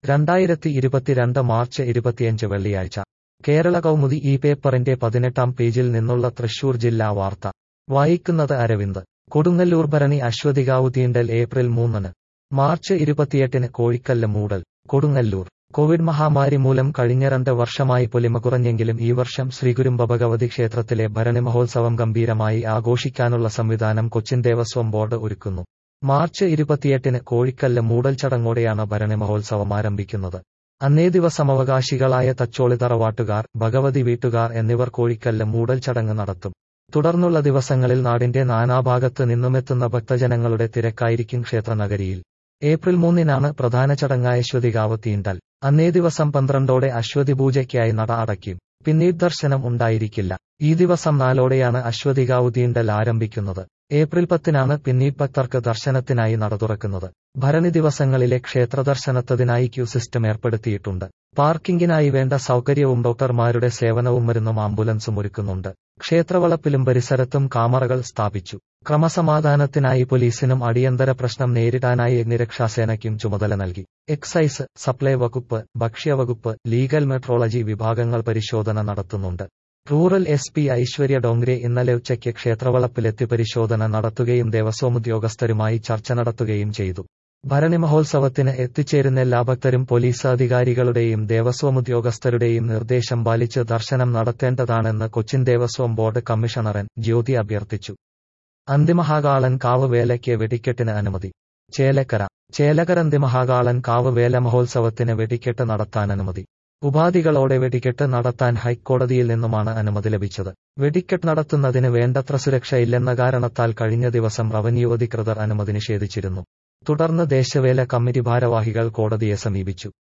രണ്ടായിരത്തി ഇരുപത്തിരണ്ട് മാർച്ച് ഇരുപത്തിയഞ്ച് വെള്ളിയാഴ്ച കേരള കൗമുദി ഈ പേപ്പറിന്റെ പതിനെട്ടാം പേജിൽ നിന്നുള്ള തൃശൂർ ജില്ലാ വാർത്ത വായിക്കുന്നത് അരവിന്ദ് കൊടുങ്ങല്ലൂർ ഭരണി അശ്വതികാവ് തീണ്ടൽ ഏപ്രിൽ മൂന്നിന് മാർച്ച് ഇരുപത്തിയെട്ടിന് കോഴിക്കല്ല് മൂടൽ കൊടുങ്ങല്ലൂർ കോവിഡ് മഹാമാരി മൂലം കഴിഞ്ഞ രണ്ട് വർഷമായി പൊലിമ കുറഞ്ഞെങ്കിലും ഈ വർഷം ശ്രീകുരുംബ ഭഗവതി ക്ഷേത്രത്തിലെ ഭരണി മഹോത്സവം ഗംഭീരമായി ആഘോഷിക്കാനുള്ള സംവിധാനം കൊച്ചിൻ ദേവസ്വം ബോർഡ് ഒരുക്കുന്നു മാർച്ച് ഇരുപത്തിയെട്ടിന് കോഴിക്കല്ല് മൂടൽ ചടങ്ങോടെയാണ് ഭരണി മഹോത്സവം ആരംഭിക്കുന്നത് അന്നേ ദിവസം അവകാശികളായ തച്ചോളി തറവാട്ടുകാർ ഭഗവതി വീട്ടുകാർ എന്നിവർ കോഴിക്കല്ല് മൂടൽ ചടങ്ങ് നടത്തും തുടർന്നുള്ള ദിവസങ്ങളിൽ നാടിന്റെ നാനാഭാഗത്ത് നിന്നുമെത്തുന്ന ഭക്തജനങ്ങളുടെ തിരക്കായിരിക്കും ക്ഷേത്രനഗരിയിൽ ഏപ്രിൽ മൂന്നിനാണ് പ്രധാന ചടങ്ങായ അശ്വതികാവ് തീണ്ടൽ അന്നേ ദിവസം പന്ത്രണ്ടോടെ അശ്വതി പൂജയ്ക്കായി നട അടയ്ക്കും പിന്നീട് ദർശനം ഉണ്ടായിരിക്കില്ല ഈ ദിവസം നാലോടെയാണ് അശ്വതികാവ് തീണ്ടൽ ആരംഭിക്കുന്നത് ഏപ്രിൽ പത്തിനാണ് പിന്നീട് ഭക്തർക്ക് ദർശനത്തിനായി നട തുറക്കുന്നത് ഭരണി ദിവസങ്ങളിലെ ക്ഷേത്ര ദർശനത്തതിനായി ക്യൂ സിസ്റ്റം ഏർപ്പെടുത്തിയിട്ടുണ്ട് പാർക്കിംഗിനായി വേണ്ട സൗകര്യവും ഡോക്ടർമാരുടെ സേവനവും മരുന്നും ആംബുലൻസും ഒരുക്കുന്നുണ്ട് ക്ഷേത്രവളപ്പിലും പരിസരത്തും കാമറകൾ സ്ഥാപിച്ചു ക്രമസമാധാനത്തിനായി പോലീസിനും അടിയന്തര പ്രശ്നം നേരിടാനായി അഗ്നിരക്ഷാസേനയ്ക്കും ചുമതല നൽകി എക്സൈസ് സപ്ലൈ വകുപ്പ് ഭക്ഷ്യവകുപ്പ് ലീഗൽ മെട്രോളജി വിഭാഗങ്ങൾ പരിശോധന നടത്തുന്നുണ്ട് rural S P Aishwarya Dongre ഇന്നലെ ഉച്ചയ്ക്ക് ക്ഷേത്രവളപ്പിലെത്തി പരിശോധന നടത്തുകയും ദേവസ്വം ഉദ്യോഗസ്ഥരുമായി ചർച്ച നടത്തുകയും ചെയ്തു ഭരണി മഹോത്സവത്തിന് എത്തിച്ചേരുന്ന എല്ലാ ഭക്തരും പോലീസ് അധികാരികളുടെയും ദേവസ്വം ഉദ്യോഗസ്ഥരുടെയും നിർദ്ദേശം പാലിച്ച് ദർശനം നടത്തേണ്ടതാണെന്ന് കൊച്ചിൻ ദേവസ്വം ബോർഡ് കമ്മീഷണറൻ ജ്യോതി അഭ്യർത്ഥിച്ചു അന്തിമഹാകാളൻ കാവ് വേലയ്ക്ക് വെടിക്കെട്ടിന് അനുമതി ചേലക്കര ചേലക്കര അന്തിമഹാകാളൻ കാവ് വേല മഹോത്സവത്തിന് വെടിക്കെട്ട് നടത്താൻ അനുമതി ഉപാധികളോടെ വെടിക്കെട്ട് നടത്താൻ ഹൈക്കോടതിയിൽ നിന്നുമാണ് അനുമതി ലഭിച്ചത് വെടിക്കെട്ട് നടത്തുന്നതിന് വേണ്ടത്ര സുരക്ഷയില്ലെന്ന കാരണത്താൽ കഴിഞ്ഞ ദിവസം റവന്യൂ അധികൃതർ അനുമതി നിഷേധിച്ചിരുന്നു തുടർന്ന് ദേശവേല കമ്മിറ്റി ഭാരവാഹികൾ കോടതിയെ സമീപിച്ചു